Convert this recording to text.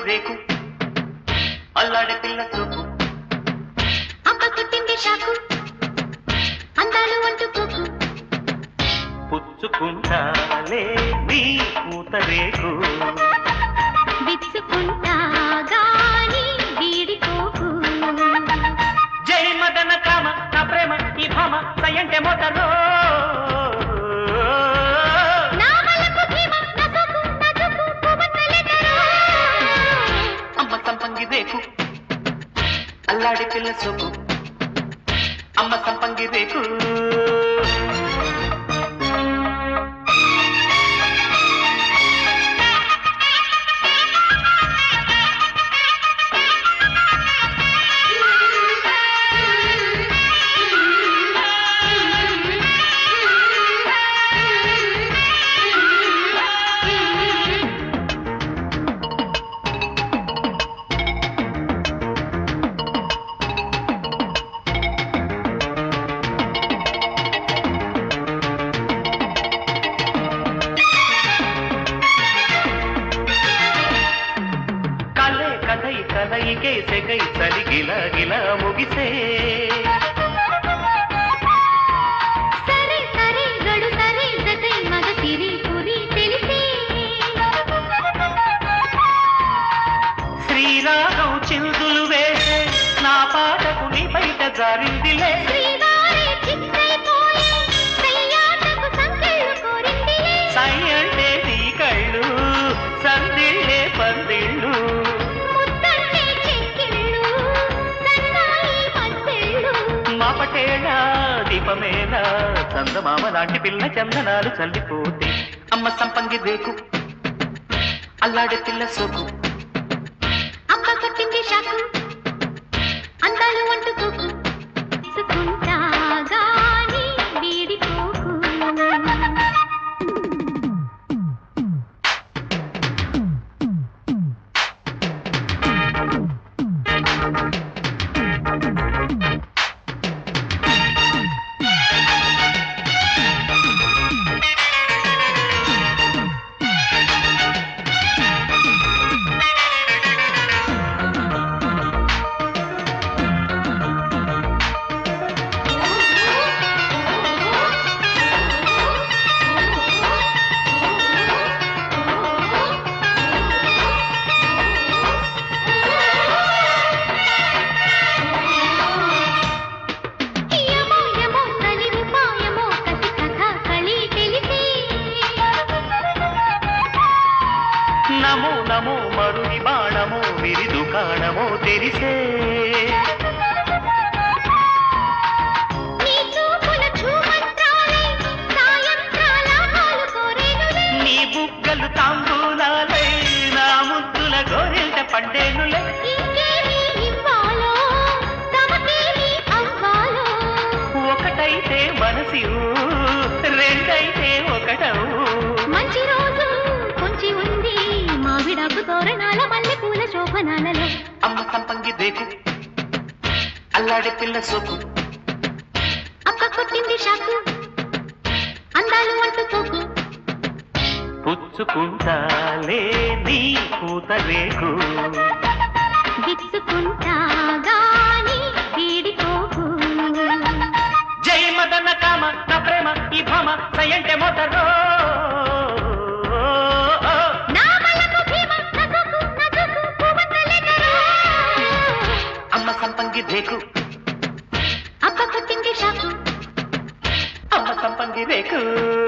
రేకు అల్లాడే పిల్ల చూపు అమ్మ కొట్టింది షాకు అందాలు అంటూ పోకు పుచ్చుకుంటాలే నీ పూత రేకు విచ్చుకుంటా గాని వీడిపోకు జై మదన కామ నా ప్రేమ ఈ భామ సయంటే మోతలో నా మల్లపు భీమ, నా సోకు, నా చూపు, పువ్వొత్తులెదరో. అమ్మ సంపంగి రేకు అల్లాడే పిల్ల చూపు అమ్మ సంపంగి రేకు కలే కథై కలయికే సెగై చలి గిల గిల ముగిసే సరే సరే గడు సరే జతై మగ సిరి పురి తెలిసే శ్రీరాగం చిందులు వేసే నా పాటకు నీ బయట జారిందిలే శ్రీవారి చిత్తైపోయే సయ్యాటకు సంకెళ్ళు కోరిందిలే సై అంటే నీ కళ్ళు సందిళ్ళే పందిళ్ళు ముద్దంటే చెక్కిళ్ళు సన్నాయి మత్తెళ్ళు మాపటేళ దీపమేళ చందమామ లాంటి పిల్ల చందనాలు చల్లిపోతే అమ్మ సంపంగి రేకు అల్లాడే పిల్ల సోకు అమ్మ కొట్టింది షాకు అందాలు అంటుకోకు సుకుంటా గాని వీడిపోకు యమో యమో నలి ఉపాయమో కసి కథ కళి తెలిసే నమో నమో మరుని బాణమో విరి దుకాణమో తెరిసే నీ చూపుల చూమంత్రాలై సాయంత్రాల పాలు కోరేనులే నీ బుగ్గలు తాంబూలాలై నా ముద్దుల గోరెంట పండేనులే ఇంకేమి ఇవ్వాలో తమకేమి అవ్వాలో ఒకటైతే మనసివు రెండైతే ఒకటవు మంచి రోజు కొంచి ఉంది మావిడాకు తోరణాల మల్లె పూల శోభనాలలో అమ్మ సంపంగి రేకు అల్లాడే పిల్ల సోకు అక్క కొట్టింది షాకు అందాలు అంటుకోకు పుచ్చుకుంటాలే నీ పూత రేకు విచ్చుకుంటా గాని వీడిపోకు జై మదన కామ నా ప్రేమ ఈ భామ సయంటే మోతరో నా మల్లెపు భీమ, నా సోకు, నా చూపు, పువ్వొత్తులెదరో. అమ్మ సంపంగి రేకు అక్క కొట్టింది షాకు అమ్మ సంపంగి రేకు